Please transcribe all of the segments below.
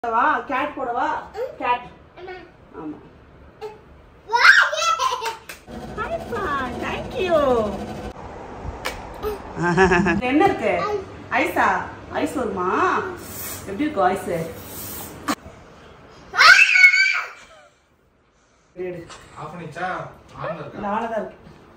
வா கேட் போடவா கேட் ஆமா தேங்க்யூ என்ன இருக்கு ஐஸா ஐஸ் வருமா எப்படி இருக்கும் ஐஸ் ஆஃப் பண்ணிச்சா ஆன்ல இருக்கா நாளதான் இருக்கு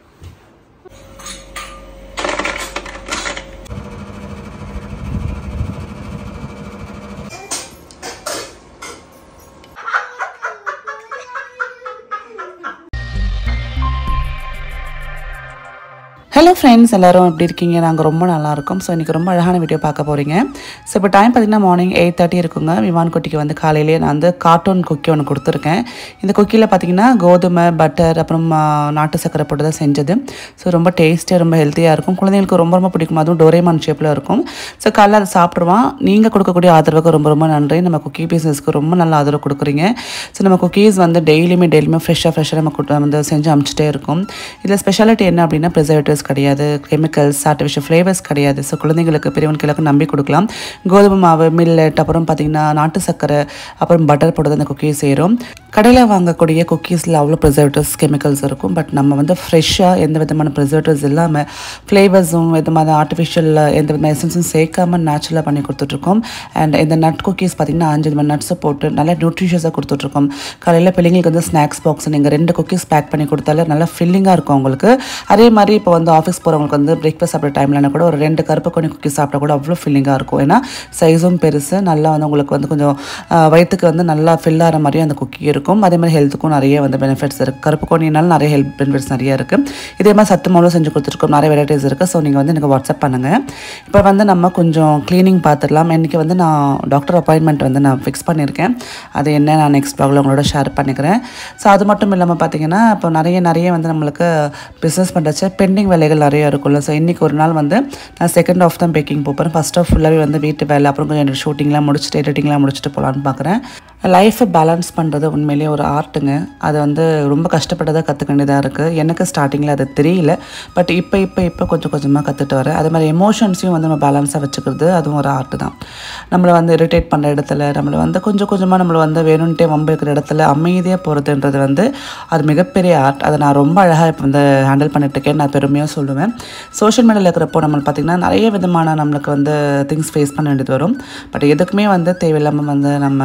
ஹலோ ஃப்ரெண்ட்ஸ் எல்லாரும் எப்படி இருக்கீங்க நாங்கள் ரொம்ப நல்லா இருக்கோம் ஸோ இன்றைக்கி ரொம்ப அழகான வீடியோ பார்க்க போகிறீங்க ஸோ இப்போ டைம் பார்த்தீங்கன்னா மார்னிங் எயிட் தேர்ட்டி இருக்குங்க விமான் குட்டிக்கு வந்து காலையிலேயே நான் வந்து கார்ட்டூன் குக்கி ஒன்று கொடுத்துருக்கேன் இந்த குக்கியில் பார்த்தீங்கன்னா கோதுமை பட்டர் அப்புறம் ஆ, நாட்டு சக்கரை போட்டு தான் செஞ்சது ஸோ ரொம்ப டேஸ்டியாக ரொம்ப ஹெல்த்தியாக இருக்கும் குழந்தைங்களுக்கு ரொம்ப ரொம்ப பிடிக்கும் அதுவும் டோரேமான் ஷேப்பில் இருக்கும் ஸோ காலைல அதை சாப்பிடுவான் நீங்கள் கொடுக்கக்கூடிய ஆதரவுக்கு ரொம்ப ரொம்ப நன்றி நம்ம குக்கி பிஸ்னஸ்க்கு ரொம்ப நல்ல ஆதரவு கொடுக்குறீங்க ஸோ நம்ம குக்கீஸ் வந்து டெய்லியுமே டெய்லியுமே ஃப்ரெஷ்ஷாக ஃப்ரெஷ்ஷாக நம்ம குட்ட- வந்து செஞ்சு அமுச்சிட்டே இருக்கும் இதில் ஸ்பெஷாலிட்டி என்ன அப்படின்னா ப்ரிசர்வேட்டிவ்ஸ் கிடையாது கெமிக்கல்ஸ் ஆர்டிஃபிஷியல் ஃப்ளேவர்ஸ் கிடையாது ஸோ குழந்தைங்களுக்கு பெரியவனுக்கு நம்பி கொடுக்கலாம் கோதுமை மாவு மில்லட் அப்புறம் பார்த்தீங்கன்னா நாட்டு சக்கரை அப்புறம் பட்டர் போட்டு அந்த குக்கீஸ் செய்கிறோம் கடையில் வாங்கக்கூடிய குக்கீஸில் அவ்வளோ ப்ரிசர்வேட்டிவ்ஸ் கெமிக்கல்ஸ் இருக்கும் பட் நம்ம வந்து ஃப்ரெஷ்ஷாக எந்த விதமான ப்ரிசர்வேட்டிவ்ஸ் இல்லாமல் ஃப்ளேவர்ஸும் விதமான ஆர்டிஃபிஷியல் எந்த விதமான எசன்ஸும் சேர்க்காம நேச்சுரலாக பண்ணி கொடுத்துட்ருக்கோம் அண்ட் இந்த நட் குக்கீஸ் பார்த்திங்கன்னா அஞ்சு விதமான நட்ஸை போட்டு நல்லா நியூட்ரிஷியஸாக கொடுத்துட்ருக்கோம் காலையில் பிள்ளைங்களுக்கு வந்து ஸ்நாக்ஸ் பாக்ஸ் நீங்கள் ரெண்டு குக்கீஸ் பேக் பண்ணி கொடுத்தாலே நல்லா ஃபில்லிங்காக இருக்கும் உங்களுக்கு அதே மாதிரி இப்போ வந்து ஆஃபீஸ் போகிறவங்களுக்கு வந்து பிரேக்ஃபாஸ்ட் சாப்பிட்ற டைம்லனா கூட ஒரு ரெண்டு கருப்பு கொனி குக்கீஸ் சாப்பிட்டா கூட அவ்வளோ ஃபில்லிங்காக இருக்கும் ஏன்னா சைஸும் பெருசு நல்லா வந்து உங்களுக்கு வந்து கொஞ்சம் ஆஹ், வயிற்றுக்கு வந்து நல்லா ஃபில் ஆகிற மாதிரியும் அந்த குக்கி இருக்கும் அதே மாதிரி ஹெல்த்துக்கும் நிறைய வந்து பெனிஃபிட்ஸ் இருக்குது கருப்பு கோணினால நிறைய ஹெல்த் பெனிஃபிட்ஸ் நிறைய இருக்குது இதே மாதிரி சத்து மாவும் செஞ்சு கொடுத்துருக்கோம் நிறைய வெரைட்டிஸ் இருக்குது ஸோ நீங்கள் வந்து எனக்கு வாட்ஸ்அப் பண்ணுங்கள் இப்போ வந்து நம்ம கொஞ்சம் க்ளீனிங் பார்த்துடலாம் இன்றைக்கி வந்து நான் டாக்டர் அப்பாயின்மெண்ட் வந்து நான் ஃபிக்ஸ் பண்ணியிருக்கேன் அது என்ன நான் நெக்ஸ்ட் ப்ளாகில் உங்களோட ஷேர் பண்ணிக்கிறேன் ஸோ அது மட்டும் இல்லாமல் பார்த்தீங்கன்னா இப்போ நிறைய நிறைய வந்து நம்மளுக்கு பிஸ்னஸ் பண்ணுறச்ச பெண்டிங் வேலைகள் நிறைய இருக்கும்ல ஸோ இன்றைக்கி ஒரு நாள் வந்து நான் செகண்ட் ஆஃப் தான் பேக்கிங் போகிறேன் ஃபஸ்ட் ஆஃப் ஃபுல்லாகவே வந்து வீட்டு வேலை அப்புறம் கொஞ்சம் ஷூட்டிங்லாம் முடிச்சுட்டு எடிட்டிங்லாம் முடிச்சுட்டு போகலான்னு பார்க்குறேன் லைஃப்பை பேலன்ஸ் பண்ணுறது உண்மையிலேயே ஒரு ஆர்ட்டுங்க அது வந்து ரொம்ப கஷ்டப்பட்டதாக கற்றுக்க வேண்டியதாக இருக்குது எனக்கு ஸ்டார்டிங்கில் அது தெரியல பட் இப்போ இப்போ இப்போ கொஞ்சம் கொஞ்சமாக கற்றுட்டு வரேன் அதே மாதிரி எமோஷன்ஸையும் வந்து நம்ம பேலன்ஸாக வச்சுக்கிறது அதுவும் ஒரு ஆர்ட் தான் நம்மளை வந்து இரிட்டேட் பண்ணுற இடத்துல நம்மளை வந்து கொஞ்சம் கொஞ்சமாக நம்மளை வந்து வேணும்ன்ட்டே வம்பு இருக்கிற இடத்துல அமைதியாக போகிறதுன்றது வந்து அது மிகப்பெரிய ஆர்ட் அதை நான் ரொம்ப அழகாக இப்போ வந்து ஹேண்டில் பண்ணிட்டு இருக்கேன் நான் பெருமையாக சொல்லுவேன் சோஷியல் மீடியாவில் இருக்கிறப்போ நம்ம பார்த்திங்கன்னா நிறைய விதமான நம்மளுக்கு வந்து திங்ஸ் ஃபேஸ் பண்ண வேண்டியது வரும் பட் எதுக்குமே வந்து தேவையில்லாமல் வந்து நம்ம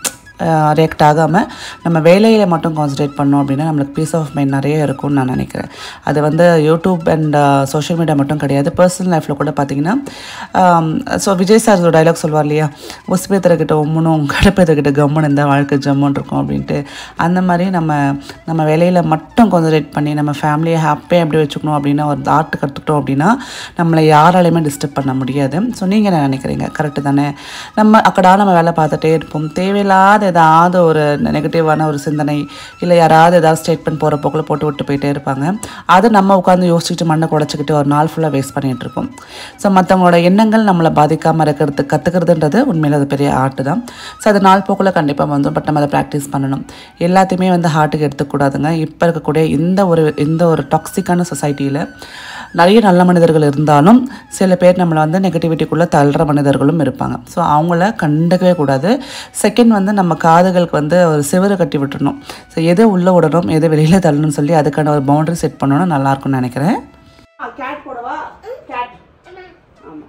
ரியாக்ட் ஆகாமல் நம்ம வேலையில் மட்டும் கான்சன்ட்ரேட் பண்ணோம் அப்படின்னா நம்மளுக்கு பீஸ் ஆஃப் மைண்ட் நிறைய இருக்கும்னு நான் நினைக்கிறேன் அது வந்து யூடியூப் அண்ட் சோஷியல் மீடியா மட்டும் கிடையாது பர்சனல் லைஃப்பில் கூட பார்த்தீங்கன்னா ஸோ விஜய் சார் ஒரு டைலாக் சொல்வார் இல்லையா உஸ்பேத்தர்கிட்ட உம்முனும் கடப்பேத்தர்கிட்ட கம்முன்னு இருந்தால் வாழ்க்கை ஜம்முன்னு இருக்கும் அப்படின்ட்டு அந்த மாதிரி நம்ம நம்ம வேலையில் மட்டும் கான்சன்ட்ரேட் பண்ணி நம்ம ஃபேமிலியை ஹாப்பியாக எப்படி வச்சுக்கணும் அப்படின்னா ஒரு ஆர்ட் கற்றுக்கிட்டோம் அப்படின்னா நம்மளை யாராலையுமே டிஸ்டர்ப் பண்ண முடியாது ஸோ நீங்கள் என்ன நினைக்கிறீங்க கரெக்டு தானே நம்ம அக்கடா நம்ம வேலை பார்த்துட்டே இருப்போம் தேவையில்லாத ஏதாவது ஒரு நெகட்டிவான ஒரு சிந்தனை இல்லை யாராவது ஏதாவது ஸ்டேட்மெண்ட் போகிற போக்கில் போட்டு விட்டு போயிட்டே இருப்பாங்க அதை நம்ம உட்காந்து யோசிச்சுட்டு மண்ணை குடச்சிக்கிட்டு ஒரு நாள் ஃபுல்லாக வேஸ்ட் பண்ணிகிட்டு இருப்போம் ஸோ மற்றவங்களோட எண்ணங்கள் நம்மளை பாதிக்காமல் இருக்கிறது கற்றுக்கிறதுன்றது உண்மையில் அது பெரிய ஆர்ட் தான் ஸோ அது நாள் போக்கில் கண்டிப்பாக வந்து பட் நம்ம அதை ப்ராக்டிஸ் பண்ணணும் எல்லாத்தையுமே வந்து ஹார்ட்டுக்கு எடுத்துக்கூடாதுங்க இப்போ இருக்கக்கூடிய இந்த ஒரு இந்த ஒரு டாக்ஸிக்கான சொசைட்டியில் நிறைய நல்ல மனிதர்கள் இருந்தாலும் சில பேர் நம்மளை வந்து நெகட்டிவிட்டிக்குள்ளே தள்ளுற மனிதர்களும் இருப்பாங்க ஸோ அவங்கள கண்டுக்கவே கூடாது செகண்ட் வந்து நம்ம காதுகளுக்கு வந்து ஒரு சிவரை கட்டி விட்டுறணும் ஸோ எதை உள்ளே விடணும் எதை வெளியில் தள்ளணும்னு சொல்லி அதுக்கான ஒரு பவுண்டரி செட் பண்ணணும்னா நல்லா இருக்கும்னு நினைக்கிறேன் கேட் போடவா கேட் ஆமாம்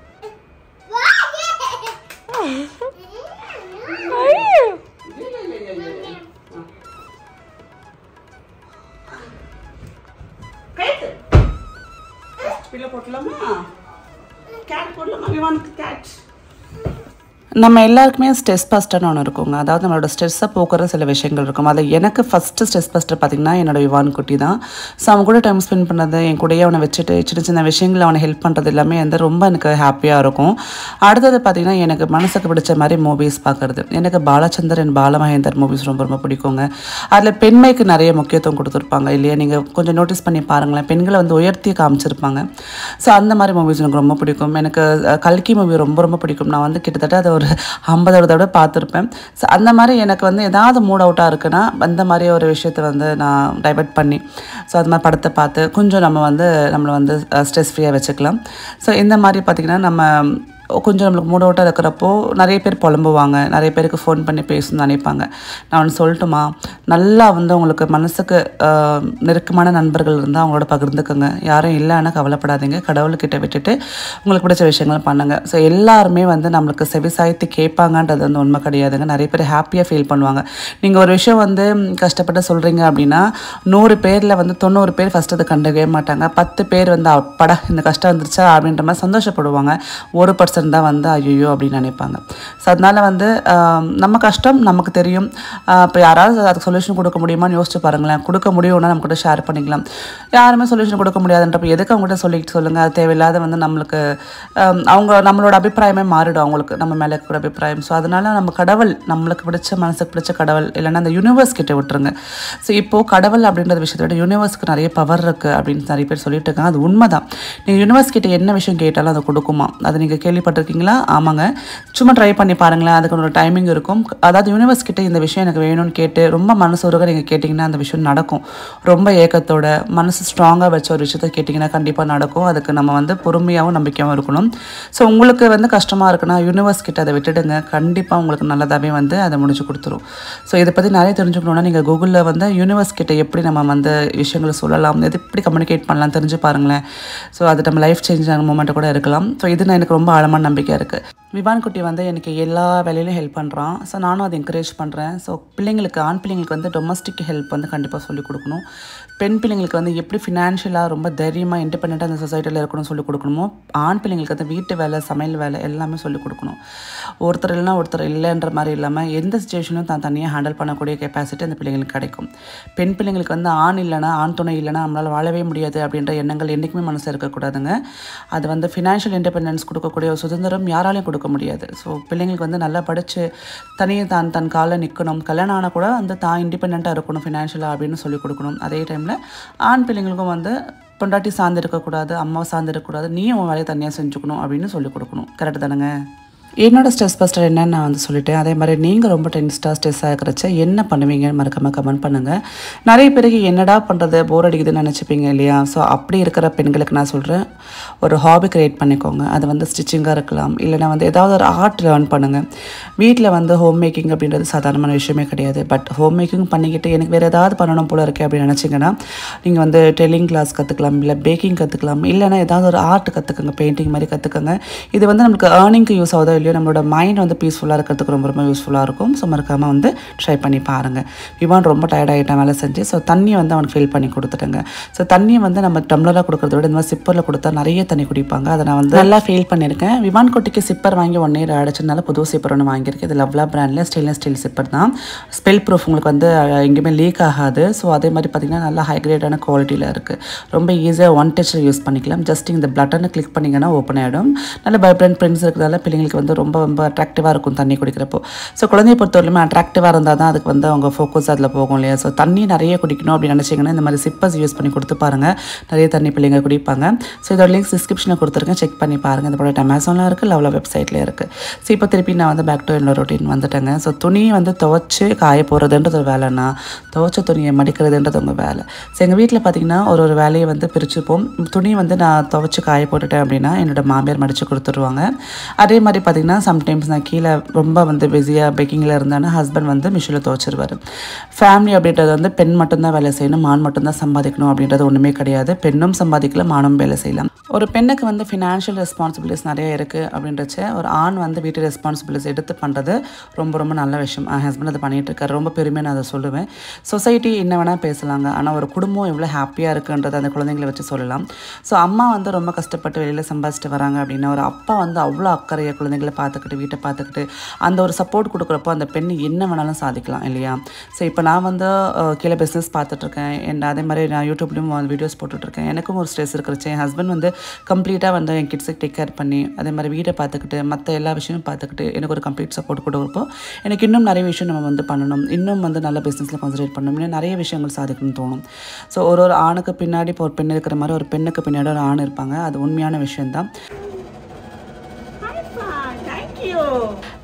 கைத்து பிள்ளை போட்டலாமா கேட் போடலாமா விமானுக்கு கேட் நம்ம எல்லாருக்குமே ஸ்ட்ரெஸ் பஸ்டர்னு ஒன்று இருக்குங்க அதாவது நம்மளோட ஸ்ட்ரெஸ்ஸை போக்குற சில விஷயங்கள் இருக்கும் அது எனக்கு ஃபஸ்ட்டு ஸ்ட்ரெஸ் பஸ்டர் பார்த்திங்கன்னா என்னோட விவான் குட்டி தான் ஸோ அவன் கூட டைம் ஸ்பெண்ட் பண்ணது என் கூடயே அவனை வச்சுட்டு சின்ன சின்ன விஷயங்களை அவனை ஹெல்ப் பண்ணுறது எல்லாமே வந்து ரொம்ப எனக்கு ஹாப்பியாக இருக்கும் அடுத்தது பார்த்திங்கன்னா எனக்கு மனசுக்கு பிடிச்ச மாதிரி மூவிஸ் பார்க்குறது எனக்கு பாலச்சந்தர் பாலமகேந்தர் மூவிஸ் ரொம்ப ரொம்ப பிடிக்குங்க அதில் பெண்மைக்கு நிறைய முக்கியத்துவம் கொடுத்துருப்பாங்க இல்லையா நீங்கள் கொஞ்சம் நோட்டீஸ் பண்ணி பாருங்களேன் பெண்களை வந்து உயர்த்தி காமிச்சிருப்பாங்க ஸோ அந்த மாதிரி மூவிஸ் எனக்கு ரொம்ப பிடிக்கும் எனக்கு அஹ், கல்கி மூவி ரொம்ப ரொம்ப பிடிக்கும் நான் வந்து கிட்டத்தட்ட அதை ஒரு ஐம்பது தடவை பார்த்துருப்பேன் ஸோ அந்த மாதிரி எனக்கு வந்து ஏதாவது மூட் அவுட்டாக இருக்குன்னா அந்த மாதிரி ஒரு விஷயத்தை வந்து நான் டைவர்ட் பண்ணி ஸோ அது மாதிரி படத்தை பார்த்து கொஞ்சம் நம்ம வந்து நம்மளை வந்து ஸ்ட்ரெஸ் ஃப்ரீயாக வச்சுக்கலாம் ஸோ இந்த மாதிரி பார்த்திங்கன்னா நம்ம கொஞ்சம் நம்மளுக்கு மூடோட்டாக இருக்கிறப்போ நிறைய பேர் புலம்புவாங்க நிறைய பேருக்கு ஃபோன் பண்ணி பேசணும்னு நினைப்பாங்க நான் ஒன்று சொல்லட்டுமா நல்லா வந்து உங்களுக்கு மனசுக்கு ஆஹ், நெருக்கமான நண்பர்கள் இருந்தால் அவங்களோட பகிர்ந்துக்கோங்க யாரும் இல்லைன்னா கவலைப்படாதீங்க கடவுள்கிட்ட விட்டுட்டு உங்களுக்கு பிடிச்ச விஷயங்களை பண்ணுங்க ஸோ எல்லாருமே வந்து நம்மளுக்கு செவிசாய்த்து கேட்பாங்கன்றது வந்து உண்மை கிடையாதுங்க நிறைய பேர் ஹாப்பியாக ஃபீல் பண்ணுவாங்க நீங்கள் ஒரு விஷயம் வந்து ம், கஷ்டப்பட்டு சொல்கிறீங்க அப்படின்னா நூறு பேரில் வந்து தொண்ணூறு பேர் ஃபஸ்ட்டு அதை கண்டுக்கவே மாட்டாங்க பத்து பேர் வந்து அப்படா இந்த கஷ்டம் வந்துருச்சா அப்படின்ற மாதிரி சந்தோஷப்படுவாங்க ஒரு பர்சன்ட் தான் வந்து ஐயோ அப்படின்னு நினைப்பாங்க ஸோ அதனால வந்து ஆம், நம்ம கஷ்டம் நமக்கு தெரியும் இப்போ யாராவது அதுக்கு சொல்யூஷன் கொடுக்க முடியுமான்னு யோசிச்சு பாருங்களேன் கொடுக்க முடியும்னா நம்ம கூட ஷேர் பண்ணிக்கலாம் யாருமே சொல்யூஷன் கொடுக்க முடியாதுன்றப்ப எதுக்கு அவங்ககிட்ட சொல்லிட்டு சொல்லுங்கள் அது தேவையில்லாத வந்து நம்மளுக்கு ஆம், அவங்க நம்மளோட அபிப்பிராயமே மாறிடும் அவங்களுக்கு நம்ம மேலே இருக்கிற அபிப்பிராயம் ஸோ அதனால நம்ம கடவுள் நம்மளுக்கு பிடிச்ச மனசுக்கு பிடிச்ச கடவுள் இல்லைன்னா அந்த யூனிவர்ஸ் கிட்ட விட்டுருங்க ஸோ இப்போது கடவுள் அப்படின்ற விஷயத்தை விட யூனிவர்ஸ்க்கு நிறைய பவர் இருக்குது அப்படின்னு நிறைய பேர் சொல்லிட்டு இருக்காங்க அது உண்மைதான் நீங்கள் யூனிவர்ஸ் கிட்ட என்ன விஷயம் கேட்டாலும் அதை கொடுக்குமா அது நீங்கள் கேள்விப்பட்டிருக்கீங்களா ஆமாங்க சும்மா ட்ரை பண்ணி பாருங்களேன் அதுக்கு ஒரு டைமிங் இருக்கும் அதாவது யூனிவர்ஸ் கிட்ட இந்த விஷயம் எனக்கு வேணும்னு கேட்டு ரொம்ப மனசு உருக நீங்கள் கேட்டிங்கன்னா அந்த விஷயம் நடக்கும் ரொம்ப ஏக்கத்தோட மனசு ஸ்ட்ராங்காக வச்ச ஒரு விஷயத்த கேட்டிங்கன்னா கண்டிப்பாக நடக்கும் அதுக்கு நம்ம வந்து பொறுமையாகவும் நம்பிக்கையாகவும் இருக்கணும் ஸோ உங்களுக்கு வந்து கஷ்டமாக இருக்குன்னா யூனிவர்ஸ் கிட்ட அதை விட்டுடுங்க கண்டிப்பாக உங்களுக்கு நல்லதாகவே வந்து அதை முடிச்சு கொடுத்துரும் ஸோ இதை பற்றி நிறைய தெரிஞ்சுக்கணுன்னா நீங்கள் கூகுளில் வந்து யூனிவர்ஸ் கிட்ட எப்படி நம்ம வந்து விஷயங்களை சொல்லலாம் எது எப்படி கம்யூனிகேட் பண்ணலாம் தெரிஞ்சு பாருங்களேன் ஸோ அது நம்ம லைஃப் சேஞ்ச் ஆன மூமெண்ட்டு கூட இருக்கலாம் ஸோ இது நான் எனக்கு ரொம்ப ஆழமான நம்பிக்கை இருக்குது விவான் குட்டி வந்து எனக்கு எல்லா வேலையிலும் ஹெல்ப் பண்ணுறான் ஸோ நானும் அதை என்கரேஜ் பண்ணுறேன் ஸோ பிள்ளைங்களுக்கு ஆண் பிள்ளைங்களுக்கு வந்து டொமஸ்டிக் ஹெல்ப் வந்து கண்டிப்பாக சொல்லிக் கொடுக்கணும் பெண் பிள்ளைங்களுக்கு வந்து எப்படி ஃபினான்ஷியலாக ரொம்ப தைரியமாக இண்டிபெண்ட்டாக அந்த சொசைட்டியில் இருக்கணும்னு சொல்லிக் கொடுக்கணுமோ ஆண் பிள்ளைங்களுக்கு வந்து வீட்டு வேலை சமையல் வேலை எல்லாமே சொல்லிக் கொடுக்கணும் ஒருத்தர் இல்லைனா ஒருத்தர் இல்லைன்ற மாதிரி இல்லாமல் எந்த சுச்சுவேஷனும் தான் தனியாக ஹேண்டில் பண்ணக்கூடிய கெப்பாசிட்டி அந்த பிள்ளைங்களுக்கு கிடைக்கும் பெண் பிள்ளைங்களுக்கு வந்து ஆண் இல்லைனா ஆண் துணை இல்லைனா நம்மளால் வாழவே முடியாது அப்படின்ற எண்ணங்கள் என்றைக்குமே மனசில் இருக்கக்கூடாதுங்க அது வந்து ஃபினான்ஷியல் இண்டிபெண்டன்ஸ் கொடுக்கக்கூடிய ஒரு சுதந்திரம் யாராலையும் கொடுக்க முடியாது ஸோ பிள்ளைங்களுக்கு வந்து நல்லா படித்து தனியாக தான் தன் காலில் நிற்கணும் கல்யாணம் ஆனால் கூட வந்து தான் இண்டிபெண்ட்டாக இருக்கணும் ஃபினான்ஷியலாக அப்படின்னு சொல்லிக் கொடுக்கணும் அதே டைமில் ஆண் பிள்ளைங்களுக்கும் வந்து பொண்டாட்டி சார்ந்து இருக்கக்கூடாது அம்மா சார்ந்து இருக்கக்கூடாது நீயும் உன் வேலையை தனியாக செஞ்சுக்கணும் அப்படின்னு சொல்லிக் கொடுக்கணும் கரெக்டு தானேங்க என்னோட ஸ்ட்ரெஸ் பஸ்டர் என்னன்னு நான் வந்து சொல்லிட்டேன் அதே மாதிரி நீங்கள் ரொம்ப டென்ஸ்டாக ஸ்ட்ரெஸ் ஆகிறச்ச என்ன பண்ணுவீங்கன்னு மறக்காமல் கமெண்ட் பண்ணுங்கள் நிறைய பேருக்கு என்னடா பண்ணுறது போர் அடிக்குதுன்னு நினச்சிப்பீங்க இல்லையா ஸோ அப்படி இருக்கிற பெண்களுக்கு நான் சொல்கிறேன் ஒரு ஹாபி க்ரியேட் பண்ணிக்கோங்க அது வந்து ஸ்டிச்சிங்காக இருக்கலாம் இல்லைனா வந்து ஏதாவது ஒரு ஆர்ட் லேர்ன் பண்ணுங்கள் வீட்டில் வந்து ஹோம் மேக்கிங் அப்படின்றது சாதாரணமான விஷயமே கிடையாது பட் ஹோம் மேக்கிங் பண்ணிக்கிட்டு எனக்கு வேறு ஏதாவது பண்ணணும் போல இருக்கே அப்படின்னு நினச்சிங்கன்னா நீங்கள் வந்து டெல்லிங் கிளாஸ் கற்றுக்கலாம் இல்லை பேக்கிங் கற்றுக்கலாம் இல்லைனா ஏதாவது ஒரு ஆர்ட் கற்றுக்கோங்க பெயிண்டிங் மாதிரி கற்றுக்கோங்க இது வந்து நமக்கு ஏர்னிங்க்கு யூஸ் ஆகுதோ இல்லையோ நம்மளோட மைண்ட் வந்து பீஸ்ஃபுல்லாக இருக்கிறதுக்கு ரொம்ப ரொம்ப யூஸ்ஃபுல்லாக இருக்கும் ஸோ மறக்காமல் வந்து ட்ரை பண்ணி பாருங்கள் விவான் ரொம்ப டயர்ட் ஆகிட்டான் வேலை செஞ்சு ஸோ தண்ணி வந்து அவனுக்கு ஃபில் பண்ணி கொடுத்துட்டேங்க ஸோ தண்ணியை வந்து நம்ம டம்ளராக கொடுக்கறத விட இந்த மாதிரி சிப்பரில் கொடுத்தா நிறைய தண்ணி குடிப்பாங்க அதை நான் வந்து நல்லா ஃபீல் பண்ணியிருக்கேன் விவான் குட்டிக்கு சிப்பர் வாங்கி ஒன் இயர் அடிச்சதுனால புது சிப்பர் ஒன்று வாங்கியிருக்கேன் இது லவ்லா பிராண்டில் ஸ்டெயின்லெஸ் ஸ்டீல் சிப்பர் தான் ஸ்பெல் ப்ரூஃப் உங்களுக்கு வந்து அஹ், எங்கேயுமே லீக் ஆகாது ஸோ அதே மாதிரி பார்த்திங்கன்னா நல்லா ஹை கிரேடான குவாலிட்டியில் இருக்குது ரொம்ப ஈஸியாக ஒன் டச்சில் யூஸ் பண்ணிக்கலாம் ஜஸ்ட் இந்த பட்டனை கிளிக் பண்ணிங்கன்னா ஓப்பன் ஆகிடும் நல்ல வைப்ரண்ட் பிரிண்ட்ஸ் இருக்கிறதால பிள்ளைங்களுக்கு வந்து ரொம்ப ரொம்ப அட்ராக்டிவாக இருக்கும் தண்ணி குடிக்கிறப்போ ஸோ குழந்தைய பொறுத்தவரையிலுமே அட்ராக்டிவாக இருந்தால் தான் அதுக்கு வந்து அவங்க ஃபோக்கஸ் அதில் போகும் இல்லையா ஸோ தண்ணி நிறைய குடிக்கணும் அப்படின்னு நினச்சிங்கன்னா இந்த மாதிரி சிப்பர்ஸ் யூஸ் பண்ணி கொடுத்து பாருங்கள் நிறைய தண்ணி பிள்ளைங்க குடிப்பாங்க ஸோ இதோட லிங்க்ஸ் டிஸ்கிரிப்ஷனில் கொடுத்துருக்கேன் செக் பண்ணி பாருங்கள் இந்த ப்ராடக்ட் அமேசானில் இருக்குது லவ்ல வெப்சைட்டில் இருக்குது ஸோ இப்போ திருப்பி நான் வந்து பேக் டு என்னோட ரொட்டீன் வந்துட்டேங்க ஸோ துணி வந்து துவைச்சு காய போகிறதுன்றது ஒரு வேலைன்னா துவைச்ச துணியை மடிக்கிறதுன்றது உங்கள் வேலை ஸோ எங்கள் வீட்டில் பார்த்தீங்கன்னா ஒரு ஒரு வேலையை வந்து பிரிச்சுப்போம் துணி வந்து நான் துவைச்சு காய போட்டுட்டேன் அப்படின்னா என்னோட மாமியார் மடித்து கொடுத்துருவாங்க அதே மாதிரி பார்த்தீங்கன்னா சம்டைம்ஸ் நான் கீழே ரொம்ப வந்து பிஸியாக பேக்கிங்கில் இருந்தேன்னா ஹஸ்பண்ட் வந்து மிஷினில் துவைச்சிருவார் ஃபேமிலி அப்படின்றது வந்து பெண் மட்டும்தான் வேலை செய்யணும் ஆண் மட்டும்தான் சம்பாதிக்கணும் அப்படின்றது ஒன்றுமே கிடையாது பெண்ணும் சம்பாதிக்கலாம் ஆணும் வேலை செய்யலாம் ஒரு பெண்ணுக்கு வந்து ஃபினான்ஷியல் ரெஸ்பான்சிபிலிட்டிஸ் நிறைய இருக்குது அப்படின்றச்ச ஒரு ஆண் வந்து வீட்டு ரெஸ்பான்சிபிலிட்டிஸ் எடுத்து பண்ணுறது ரொம்ப ரொம்ப நல்ல விஷயம் என் ஹஸ்பண்ட் அதை பண்ணிட்டு இருக்காரு ரொம்ப பெருமையாக நான் அதை சொல்லுவேன் சொசைட்டி என்ன வேணால் பேசலாங்க ஆனால் ஒரு குடும்பம் எவ்வளோ ஹாப்பியாக இருக்குன்றதை அந்த குழந்தைங்களை வச்சு சொல்லலாம் ஸோ அம்மா வந்து ரொம்ப கஷ்டப்பட்டு வெளியில் சம்பாதிச்சிட்டு வராங்க அப்படின்னா ஒரு அப்பா வந்து அவ்வளோ அக்கறையாக குழந்தைங்களை பார்த்துக்கிட்டு வீட்டை பார்த்துக்கிட்டு அந்த ஒரு சப்போர்ட் கொடுக்குறப்போ அந்த பெண் என்ன வேணாலும் சாதிக்கலாம் இல்லையா ஸோ இப்போ நான் வந்து அஹ், கீழே பிஸ்னஸ் பார்த்துட்ருக்கேன் அண்ட் அதே மாதிரி நான் யூடியூப்லேயும் வீடியோஸ் போட்டுட்ருக்கேன் எனக்கும் ஒரு ஸ்ட்ரெஸ் இருக்கிறச்சு என் ஹஸ்பண்ட் வந்து கம்ப்ளீட்டாக வந்து என் கிட்ஸுக்கு டேக் கேர் பண்ணி அதே மாதிரி வீட்டை பார்த்துக்கிட்டு மற்ற எல்லா விஷயமும் பார்த்துக்கிட்டு எனக்கு ஒரு கம்ப்ளீட் சப்போர்ட் கொடுக்குறப்போ எனக்கு இன்னும் நிறைய விஷயம் நம்ம வந்து பண்ணணும் இன்னும் வந்து நல்ல பிஸ்னஸில் கான்சன்ட்ரேட் பண்ணணும் இன்னும் நிறைய விஷயங்கள் சாதிக்கணும்னு தோணும் ஸோ ஒரு ஒரு ஆணுக்கு பின்னாடி இப்போ ஒரு பெண் இருக்கிற மாதிரி ஒரு பெண்ணுக்கு பின்னாடி ஒரு ஆண் இருப்பாங்க அது உண்மையான விஷயம்தான்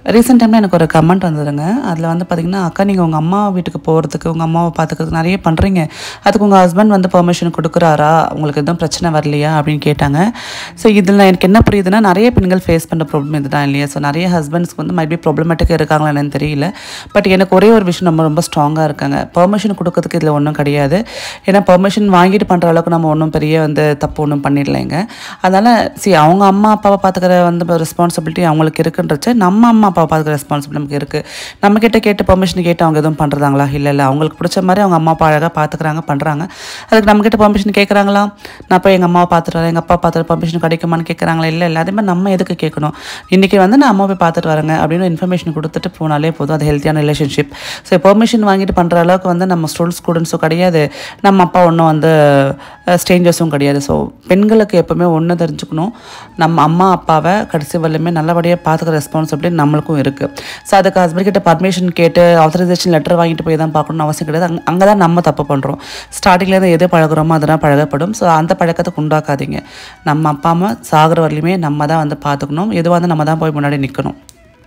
ரீசெண்ட் டைமில் எனக்கு ஒரு கமெண்ட் வந்ததுங்க அதில் வந்து பார்த்தீங்கன்னா அக்கா நீங்கள் உங்கள் அம்மா வீட்டுக்கு போகிறதுக்கு உங்கள் அம்மாவை பார்த்துக்கிறதுக்கு நிறைய பண்ணுறீங்க அதுக்கு உங்கள் ஹஸ்பண்ட் வந்து பெர்மிஷன் கொடுக்குறாரா உங்களுக்கு எதுவும் பிரச்சனை வரலையா அப்படின்னு கேட்டாங்க ஸோ இதில் எனக்கு என்ன புரியுதுன்னா நிறைய பெண்கள் ஃபேஸ் பண்ணுற ப்ராப்ளம் இதுதான் இல்லையா ஸோ நிறைய ஹஸ்பண்ட்ஸ்க்கு வந்து மைபி ப்ராப்ளமேட்டிக்காக இருக்காங்களா என்னன்னு தெரியல பட் எனக்கு ஒரே ஒரு விஷயம் நம்ம ரொம்ப ஸ்ட்ராங்காக இருக்காங்க பெர்மிஷன் கொடுக்கறதுக்கு இதில் ஒன்றும் கிடையாது ஏன்னா பெர்மிஷன் வாங்கிட்டு பண்ணுற அளவுக்கு நம்ம ஒன்றும் பெரிய வந்து தப்பு ஒன்றும் பண்ணிடலைங்க அதனால் சி அவங்க அம்மா அப்பாவை பார்த்துக்கிற வந்து ரெஸ்பான்சிபிலிட்டி அவங்களுக்கு இருக்குன்றச்சு நம்ம அம்மா அப்பாவை பார்த்துக்கிற ரெஸ்பான்சிபிலிட்டி நமக்கு இருக்குது நம்ம கிட்ட கேட்டு பெர்மிஷன் கேட்டு அவங்க எதுவும் பண்ணுறாங்களா இல்லை இல்லை அவங்களுக்கு பிடிச்ச மாதிரி அவங்க அம்மா அப்பா அழகாக பார்த்துக்கிறாங்க பண்ணுறாங்க அதுக்கு நம்ம கிட்ட பெர்மிஷன் கேட்குறாங்களா நான் போய் எங்கள் அம்மாவை பார்த்துட்டு வரேன் எங்கள் அப்பா பார்த்துட்டு பெர்மிஷன் கிடைக்குமான்னு கேட்குறாங்களா இல்லை இல்லை அதே மாதிரி நம்ம எதுக்கு கேட்கணும் இன்றைக்கி வந்து நான் அம்மா போய் பார்த்துட்டு வரேங்க அப்படின்னு இன்ஃபர்மேஷன் கொடுத்துட்டு போனாலே போதும் அது ஹெல்த்தியான ரிலேஷன்ஷிப் ஸோ பெர்மிஷன் வாங்கிட்டு பண்ணுற அளவுக்கு வந்து நம்ம ஸ்டூடெண்ட் ஸ்டூடெண்ட்ஸும் கிடையாது நம்ம அப்பா ஒன்றும் வந்து ஸ்டேஞ்சர்ஸும் கிடையாது ஸோ பெண்களுக்கு எப்போவுமே ஒன்று தெரிஞ்சுக்கணும் நம்ம அம்மா அப்பாவை கடைசி வரலுமே நல்லபடியாக பார்த்துக்கிற ரெஸ்பான்சிபிலிட்டி நம்மளுக்கும் இருக்குது ஸோ அதுக்கு ஹஸ்பண்ட் கிட்ட பர்மிஷன் கேட்டு ஆத்தரைசேஷன் லெட்டர் வாங்கிட்டு போய் தான் பார்க்கணும்னு அவசியம் கிடையாது அங்கே அங்கே தான் நம்ம தப்பு பண்ணுறோம் ஸ்டார்டிங்லேருந்து எது பழகுறோமோ அதெல்லாம் பழகப்படும் ஸோ அந்த பழக்கத்தை உண்டாக்காதீங்க நம்ம அப்பா அம்மா சாகிற வரலையுமே நம்ம தான் வந்து பார்த்துக்கணும் எதுவாக இருந்தால் நம்ம தான் போய் முன்னாடி நிற்கணும்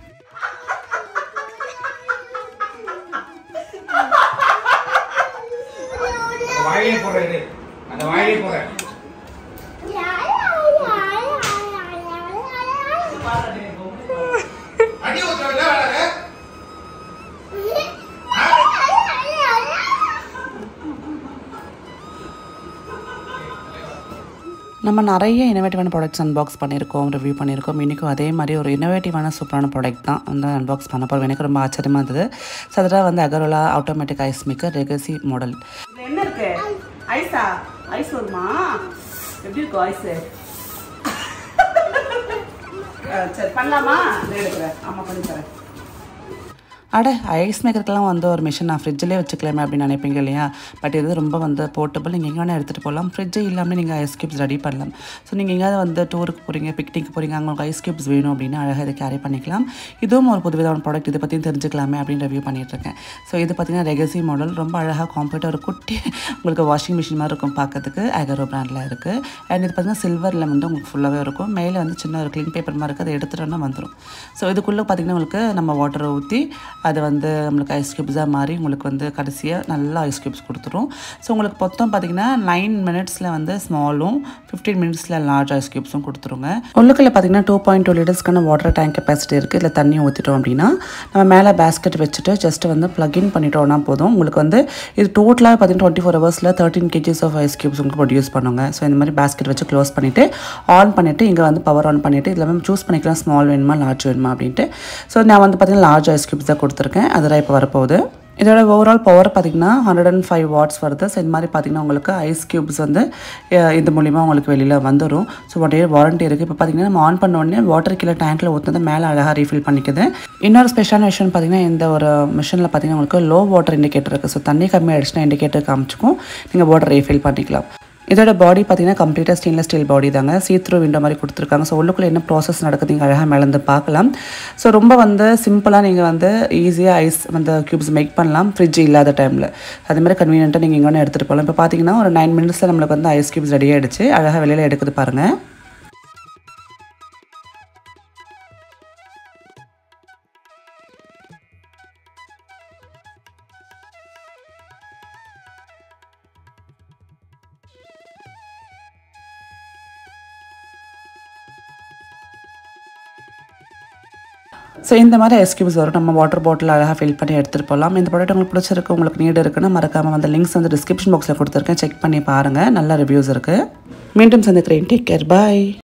அந்த வாயிலே போடுற இது அந்த வாயிலே போடுற அடி ஊத்துறதுல வேலை நம்ம நிறைய இனோவேட்டிவான ப்ராடக்ட்ஸ் அன்பாக்ஸ் பண்ணியிருக்கோம் ரிவ்யூ பண்ணியிருக்கோம் இன்றைக்கும் அதே மாதிரி ஒரு இனோவேட்டிவான சூப்பரான ப்ராடக்ட் தான் வந்து அன்பாக்ஸ் பண்ண போகிறோம் எனக்கு ரொம்ப ஆச்சரியமாக இருந்தது ஸோ அதெல்லாம் வந்து அகரோலா ஆட்டோமேட்டிக் ஐஸ் மேக்கர் ரெகசி மாடல் என்ன இருக்கு ஐஸா ஐஸ் வருமா எப்படி இருக்கும் ஐஸு சரி பண்ணலாமா எடுக்கிறேன் ஆமாம் பண்ணி தரேன் அட ஐஸ் மேக்கருக்கெல்லாம் வந்து ஒரு மிஷின் நான் ஃப்ரிட்ஜிலே வச்சுக்கலாமே அப்படின்னு நினைப்பீங்க இல்லையா பட் இது ரொம்ப வந்து போர்ட்டபிள் நீங்கள் எங்கே வேணால் எடுத்துகிட்டு போகலாம் ஃப்ரிட்ஜே இல்லாமல் நீங்கள் ஐஸ் கியூப்ஸ் ரெடி பண்ணலாம் ஸோ நீங்கள் எங்கேயாவது வந்து டூருக்கு போகிறீங்க பிக்னிக் போகிறீங்க அங்கே உங்களுக்கு ஐஸ் கியூப்ஸ் வேணும் அப்படின்னா அழகாக இதை கேரி பண்ணிக்கலாம் இதுவும் ஒரு புதுவிதமான ப்ராடக்ட் இதை பற்றியும் தெரிஞ்சுக்கலாமே அப்படின்னு ரிவ்யூ பண்ணிகிட்ருக்கேன் ஸோ இது பார்த்தீங்கன்னா ரெகசி மாடல் ரொம்ப அழகாக காம்பேக்டாக ஒரு குட்டி உங்களுக்கு வாஷிங் மிஷின் மாதிரி இருக்கும் பார்க்கறதுக்கு அகரோ பிராண்டில் இருக்குது அண்ட் இது பார்த்தீங்கன்னா சில்வரில் வந்து உங்களுக்கு ஃபுல்லாகவே இருக்கும் மேலே வந்து சின்ன ஒரு க்ளீன் பேப்பர் மாதிரி இருக்குது அதை எடுத்துட்டோன்னா வந்துடும் ஸோ இதுக்குள்ளே பார்த்தீங்கன்னா உங்களுக்கு நம்ம வாட்டரை ஊற்றி அது வந்து நம்மளுக்கு ஐஸ் க்யூப்ஸாக மாறி உங்களுக்கு வந்து கடைசியாக நல்லா ஐஸ் க்யூப்ஸ் கொடுத்துரும் ஸோ உங்களுக்கு மொத்தம் பார்த்தீங்கன்னா நைன் மினிட்ஸில் வந்து ஸ்மாலும் ஃபிஃப்டீன் மினிட்ஸில் லார்ஜ் ஐஸ் க்யூப்ஸும் கொடுத்துருங்க உள்ளுக்குள்ள பார்த்தீங்கன்னா டூ பாயிண்ட் டூ லிட்டர்ஸ்க்கான வாட்டர் டேங்க் கெப்பாசிட்டி இருக்குது இதில் தண்ணி ஊற்றிட்டோம் அப்படின்னா நம்ம மேலே பேஸ்கெட் வச்சுட்டு ஜஸ்ட் வந்து ப்ளக்இன் பண்ணிட்டோம்னா போதும் உங்களுக்கு வந்து இது டோட்டலாக பார்த்தீங்கன்னா டுவெண்ட்டி ஃபோர் ஹவர்ஸில் thirteen KGs of ice cubes உங்களுக்கு ப்ரொடியூஸ் பண்ணுங்க ஸோ இந்த மாதிரி பேஸ்கெட் வச்சு க்ளோஸ் பண்ணிவிட்டு ஆன் பண்ணிவிட்டு இங்கே வந்து பவர் ஆன் பண்ணிவிட்டு இதில் நம்ம சூஸ் பண்ணிக்கலாம் ஸ்மால் வேணுமா லார்ஜ் வேணுமா அப்படின்ட்டு ஸோ நான் வந்து பார்த்தீங்கன்னா லார்ஜ் ஐஸ் க்யூப்ஸ் தான் கொடுத்துருக்கேன் அதெல்லாம் இப்போ வரப்போகுது இதோட ஓவரால் பவர் பார்த்தீங்கன்னா ஹண்ட்ரட் அண்ட் ஃபைவ் வாட்ஸ் வருது ஸோ இந்த மாதிரி பார்த்தீங்கன்னா உங்களுக்கு ஐஸ் க்யூப்ஸ் வந்து அஹ், இது மூலிமா உங்களுக்கு வெளியில் வந்துடும் ஸோ ஒன் இயர் வாரண்ட்டி இருக்குது இப்போ பார்த்தீங்கன்னா நம்ம ஆன் பண்ண உடனே வாட்டர் கீழே டேங்க்கில் ஊற்றுனது மேலே அழகாக ரீஃபில் பண்ணிக்குது இன்னொரு ஸ்பெஷலான விஷயம் பார்த்தீங்கன்னா இந்த ஒரு மிஷினில் பார்த்தீங்கன்னா உங்களுக்கு லோ வாட்டர் இண்டிகேட்டர் இருக்குது ஸோ தண்ணி கம்மியாகிடுச்சுன்னா இண்டிகேட்டர் காமிச்சிக்கும் நீங்கள் வாட்டர் ரீஃபில் பண்ணிக்கலாம் இதோட பாடி பார்த்தீங்கன்னா கம்ப்ளீட்டாக ஸ்டெயின்லெஸ் ஸ்டீல் பாடி தாங்க சீத்ரூ விண்டோ மாதிரி கொடுத்துருக்காங்க ஸோ உள்ளுக்குள்ளே என்ன ப்ராசஸ் நடக்குது நீங்கள் அழகாக மேலேருந்து பார்க்கலாம் ஸோ ரொம்ப வந்து சிம்பிளாக நீங்கள் வந்து ஈஸியாக ஐஸ் அந்த க்யூப்ஸ் மேக் பண்ணலாம் ஃப்ரிட்ஜ் இல்லாத டைமில் அதே மாதிரி கன்வீனியன்ட்டாக நீங்கள் எங்கே எடுத்துகிட்டு போகலாம் இப்போ பார்த்தீங்கன்னா ஒரு நைன் மினிட்ஸில் நம்மளுக்கு வந்து ஐஸ் க்யூப்ஸ் ரெடி ஆகிடுச்சு அழகாக வெளியில் எடுக்குது பாருங்கள் ஸோ இந்த மாதிரி ஐஸ் கியூப்ஸ் வரும் நம்ம வாட்டர் பாட்டில் அழகாக ஃபில் பண்ணி எடுத்துகிட்டு போகலாம் இந்த ப்ராடக்ட் உங்களுக்கு பிடிச்சிருக்கு உங்களுக்கு நீடு இருக்குன்னா மறக்காமல் அந்த லிங்க்ஸ் வந்து டிஸ்கிரிப்ஷன் பாக்ஸில் கொடுத்துருக்கேன் செக் பண்ணி பாருங்கள் நல்ல ரிவ்யூஸ் இருக்குது மீண்டும் சந்திக்கிறேன் டேக் கேர் பாய்